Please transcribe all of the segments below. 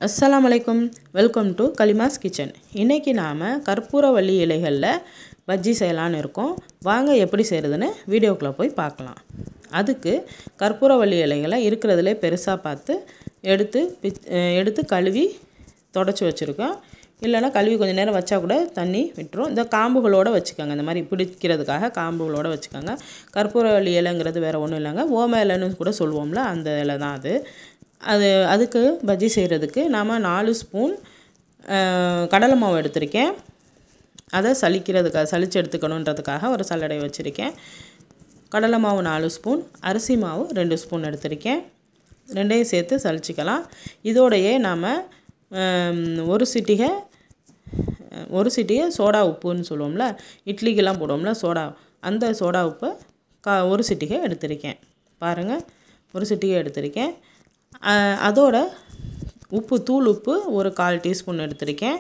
அஸ்ஸலாமு அலைக்கும் welcome to கலிமாஸ் kitchen இன்றைக்கி நாம் கற்பூரவள்ளி இலைகளில் பஜ்ஜி செய்யலான்னு இருக்கோம் வாங்க எப்படி செய்கிறதுன்னு வீடியோக்குள்ளே போய் பார்க்கலாம் அதுக்கு கற்பூரவள்ளி இலைகளை இருக்கிறதுலே பெருசாக பார்த்து எடுத்து பிச் அஹ் எடுத்து கழுவி தொடச்சி வச்சுருக்கோம் இல்லைன்னா கழுவி கொஞ்சம் நேரம் வச்சா கூட தண்ணி விட்டுரும் இந்த காம்புகளோடு வச்சுக்கோங்க இந்த மாதிரி பிடிக்கிறதுக்காக காம்புகளோடு வச்சுக்கோங்க கற்பூரவள்ளி இலைங்கிறது வேறு ஒன்றும் இல்லைங்க ஓம இலைன்னு கூட சொல்லுவோம்ல அந்த இலை தான் அது அது அதுக்கு பஜ்ஜி செய்கிறதுக்கு நாம் நாலு ஸ்பூன் அஹ், கடலை மாவு எடுத்திருக்கேன் அதை சலிக்கிறதுக்காக சலிச்சு எடுத்துக்கணுன்றதுக்காக ஒரு சல்லடை வச்சுருக்கேன் கடலை மாவு நாலு ஸ்பூன் அரிசி மாவு ரெண்டு ஸ்பூன் எடுத்திருக்கேன் ரெண்டையும் சேர்த்து சலிச்சிக்கலாம் இதோடையே நாம் ஒரு சிட்டிகை ஒரு சிட்டிகை சோடா உப்புன்னு சொல்லுவோம்ல இட்லிக்கெல்லாம் போடுவோம்ல சோடா அந்த சோடா உப்பை கா ஒரு சிட்டிகை எடுத்திருக்கேன் பாருங்கள் ஒரு சிட்டிகை எடுத்திருக்கேன் அஹ், அதோட உப்பு தூள் உப்பு ஒரு கால் டீஸ்பூன் எடுத்திருக்கேன்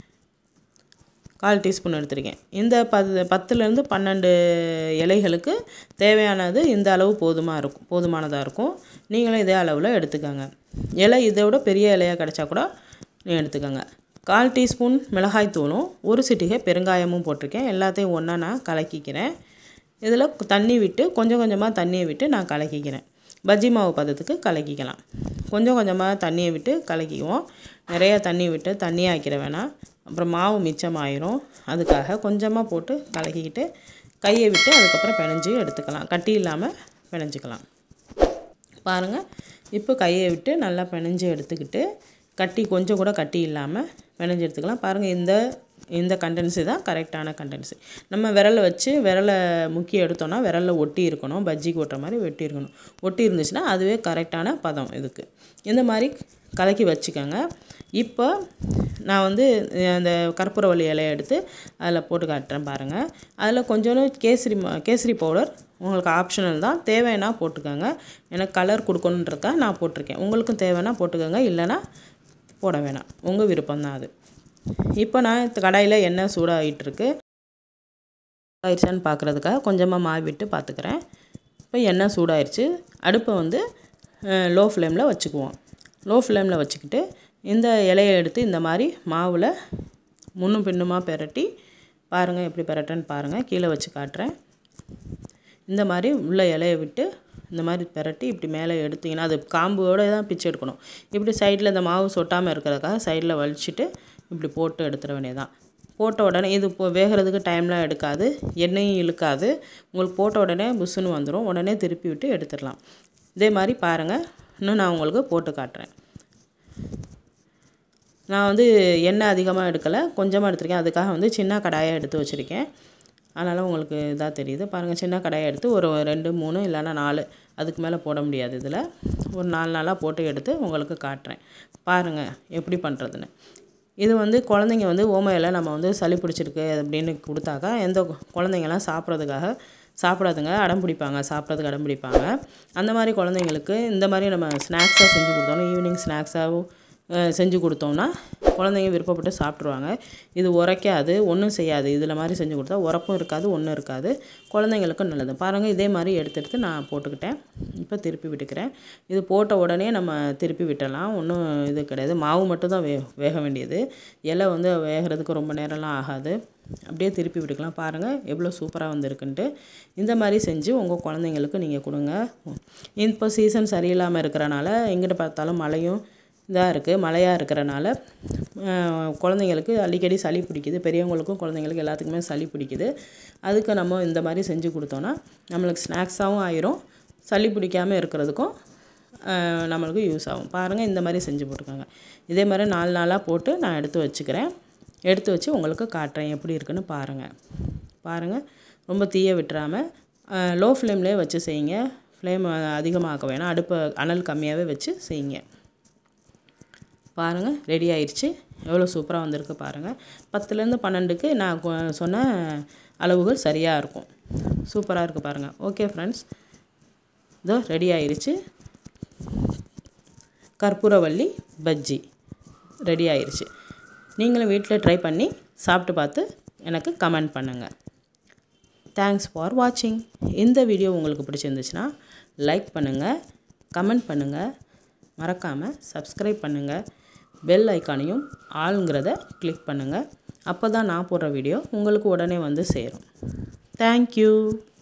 கால் டீஸ்பூன் எடுத்திருக்கேன் இந்த பத்து பத்துலேருந்து பன்னெண்டு இலைகளுக்கு தேவையானது இந்த அளவு போதுமாக இருக்கும் போதுமானதாக இருக்கும் நீங்களும் இதே அளவில் எடுத்துக்கோங்க இலை இதை விட பெரிய இலையாக கிடச்சா கூட நீ எடுத்துக்கோங்க கால் டீஸ்பூன் மிளகாய் தூளும் ஒரு சிட்டிகை பெருங்காயமும் போட்டிருக்கேன் எல்லாத்தையும் ஒன்றா நான் கலக்கிக்கிறேன் இதில் தண்ணி விட்டு கொஞ்சம் கொஞ்சமாக தண்ணியை விட்டு நான் கலக்கிக்கிறேன் பஜ்ஜி மாவு பதத்துக்கு கலக்கிக்கலாம் கொஞ்சம் கொஞ்சமாக தண்ணியை விட்டு கலக்கிக்குவோம் நிறைய தண்ணி விட்டு தண்ணியாக ஆக்கிட வேணாம் அப்புறம் மாவு மிச்சமாயிரும் அதுக்காக கொஞ்சமாக போட்டு கலக்கிக்கிட்டு கையை விட்டு அதுக்கப்புறம் பிணைஞ்சு எடுத்துக்கலாம் கட்டி இல்லாமல் பிணைஞ்சிக்கலாம் பாருங்கள் இப்போ கையை விட்டு நல்லா பிணைஞ்சு எடுத்துக்கிட்டு கட்டி கொஞ்சம் கூட கட்டி இல்லாமல் பிணைஞ்சு எடுத்துக்கலாம் பாருங்கள் இந்த இந்த கண்டென்சி தான் கரெக்டான கண்டென்சி நம்ம விரலை வச்சு விரலை முக்கி எடுத்தோன்னா விரலில் ஒட்டி இருக்கணும் பஜ்ஜிக்கு ஒட்டுற மாதிரி ஒட்டி இருக்கணும் ஒட்டி இருந்துச்சுன்னா அதுவே கரெக்டான பதம் இதுக்கு இந்த மாதிரி கலக்கி வச்சுக்கோங்க இப்போ நான் வந்து அந்த கற்பூரவள்ளி இலையை எடுத்து அதில் போட்டு காட்டுறேன் பாருங்கள் அதில் கொஞ்சோண்டு கேசரி ம- கேசரி பவுடர் உங்களுக்கு ஆப்ஷனல் தான் தேவைன்னா போட்டுக்கோங்க எனக்கு கலர் கொடுக்கணுன்றக்கா நான் போட்டிருக்கேன் உங்களுக்கும் தேவைன்னா போட்டுக்கோங்க இல்லைன்னா போட வேணாம் உங்கள் விருப்பம் தான் அது இப்போ நான் கடாயில் எண்ணெய் சூடாகிட்டுருக்கு ஆயிடுச்சான்னு பார்க்குறதுக்காக கொஞ்சமாக மாவு விட்டு பார்த்துக்கிறேன் இப்போ எண்ணெய் சூடாயிருச்சு அடுப்பை வந்து லோ ஃப்ளேமில் வச்சுக்குவோம் லோ ஃப்ளேமில் வச்சுக்கிட்டு இந்த இலையை எடுத்து இந்த மாதிரி மாவில் முன்னும் பின்னுமா பெரட்டி பாருங்கள் எப்படி பெரட்டுறேன்னு பாருங்கள் கீழே வச்சு காட்டுறேன் இந்த மாதிரி உள்ள இலையை விட்டு இந்த மாதிரி பெரட்டி இப்படி மேலே எடுத்தீங்கன்னா அது காம்போட தான் பிச்சு எடுக்கணும் இப்படி சைடில் இந்த மாவு சொட்டாமல் இருக்கிறதுக்காக சைடில் வலிச்சிட்டு இப்படி போட்டு எடுத்துட வேண்டியதுதான் போட்ட உடனே இது இப்போ வேகிறதுக்கு டைம்லாம் எடுக்காது எண்ணெயும் இழுக்காது உங்களுக்கு போட்ட உடனே புஷ்ஷுன்னு வந்துடும் உடனே திருப்பி விட்டு எடுத்துடலாம் இதே மாதிரி பாருங்கள் இன்னும் நான் உங்களுக்கு போட்டு காட்டுறேன் நான் வந்து எண்ணெய் அதிகமாக எடுக்கலை கொஞ்சமாக எடுத்திருக்கேன் அதுக்காக வந்து சின்ன கடாயை எடுத்து வச்சுருக்கேன் அதனால் உங்களுக்கு இதாக தெரியுது பாருங்கள் சின்ன கடாயை எடுத்து ஒரு ரெண்டு மூணு இல்லைன்னா நாலு அதுக்கு மேலே போட முடியாது இதில் ஒரு நாலு நாளாக போட்டு எடுத்து உங்களுக்கு காட்டுறேன் பாருங்கள் எப்படி பண்ணுறதுன்னு இது வந்து குழந்தைங்க வந்து ஓம இலை நம்ம வந்து சளி பிடிச்சிருக்கு அப்படின்னு கொடுத்தாக்கா எந்த கு- குழந்தைங்கலாம் சாப்பிட்றதுக்காக சாப்பிடாதுங்க அடம் பிடிப்பாங்க சாப்பிட்றதுக்கு அடம் பிடிப்பாங்க அந்த மாதிரி குழந்தைங்களுக்கு இந்த மாதிரி நம்ம ஸ்நாக்ஸாக செஞ்சு கொடுத்தோம்னா ஈவினிங் ஸ்நாக்ஸாகவும் செஞ்சு கொடுத்தோம்னா குழந்தைங்க விருப்பப்பட்டு சாப்பிட்ருவாங்க இது உரைக்காது ஒன்றும் செய்யாது இதில் மாதிரி செஞ்சு கொடுத்தா உரப்பும் இருக்காது ஒன்றும் இருக்காது குழந்தைங்களுக்கும் நல்லது பாருங்கள் இதே மாதிரி எடுத்து எடுத்து நான் போட்டுக்கிட்டேன் இப்போ திருப்பி விட்டுக்கிறேன் இது போட்ட உடனே நம்ம திருப்பி விட்டலாம் ஒன்றும் இது கிடையாது மாவு மட்டும் தான் வே வேக வேண்டியது இலை வந்து வேகிறதுக்கு ரொம்ப நேரம்லாம் ஆகாது அப்படியே திருப்பி விட்டுக்கலாம் பாருங்கள் எவ்வளோ சூப்பராக வந்திருக்குன்ட்டு இந்த மாதிரி செஞ்சு உங்கள் குழந்தைங்களுக்கு நீங்கள் கொடுங்க இப்போ சீசன் சரியில்லாமல் இருக்கிறனால எங்கிட்ட பார்த்தாலும் மழையும் இதாக இருக்குது மழையாக இருக்கிறனால அஹ், குழந்தைங்களுக்கு அடிக்கடி சளி பிடிக்குது பெரியவங்களுக்கும் குழந்தைங்களுக்கு எல்லாத்துக்குமே சளி பிடிக்குது அதுக்கு நம்ம இந்த மாதிரி செஞ்சு கொடுத்தோன்னா நம்மளுக்கு ஸ்நாக்ஸாகவும் ஆயிரும் சளி பிடிக்காமல் இருக்கிறதுக்கும் அஹ், நம்மளுக்கு யூஸ் ஆகும் பாருங்கள் இந்த மாதிரி செஞ்சு போட்டுக்கோங்க இதே மாதிரி நாலு நாளாக போட்டு நான் எடுத்து வச்சுக்கிறேன் எடுத்து வச்சு உங்களுக்கு காட்டுறேன் எப்படி இருக்குன்னு பாருங்கள் பாருங்கள் ரொம்ப தீய விட்டுறாமல் லோ ஃப்ளேம்லேயே வச்சு செய்யுங்க ஃப்ளேம் அதிகமாக்க வேணாம் அடுப்பை அனல் கம்மியாகவே வச்சு செய்யுங்க பாருங்கள் ரெடி ஆயிடுச்சு எவ்வளோ சூப்பராக வந்திருக்கு பாருங்கள் பத்துலேருந்து பன்னெண்டுக்கு நான் கொ- சொன்ன அளவுகள் சரியாக இருக்கும் சூப்பராக இருக்குது பாருங்கள் ஓகே ஃப்ரெண்ட்ஸ் இதோ ரெடி ஆயிருச்சு கற்பூரவள்ளி பஜ்ஜி ரெடி ஆயிருச்சு நீங்களும் வீட்டில் ட்ரை பண்ணி சாப்பிட்டு பார்த்து எனக்கு கமெண்ட் பண்ணுங்கள் தேங்க்ஸ் ஃபார் வாட்சிங் இந்த வீடியோ உங்களுக்கு பிடிச்சிருந்துச்சுன்னா லைக் பண்ணுங்கள் கமெண்ட் பண்ணுங்கள் மறக்காமல் சப்ஸ்கிரைப் பண்ணுங்கள் பெல் ஐக்கானையும் ஆளுங்கிறத கிளிக் பண்ணுங்கள் அப்போ தான் நான் போடுற வீடியோ உங்களுக்கு உடனே வந்து சேரும் தேங்க்யூ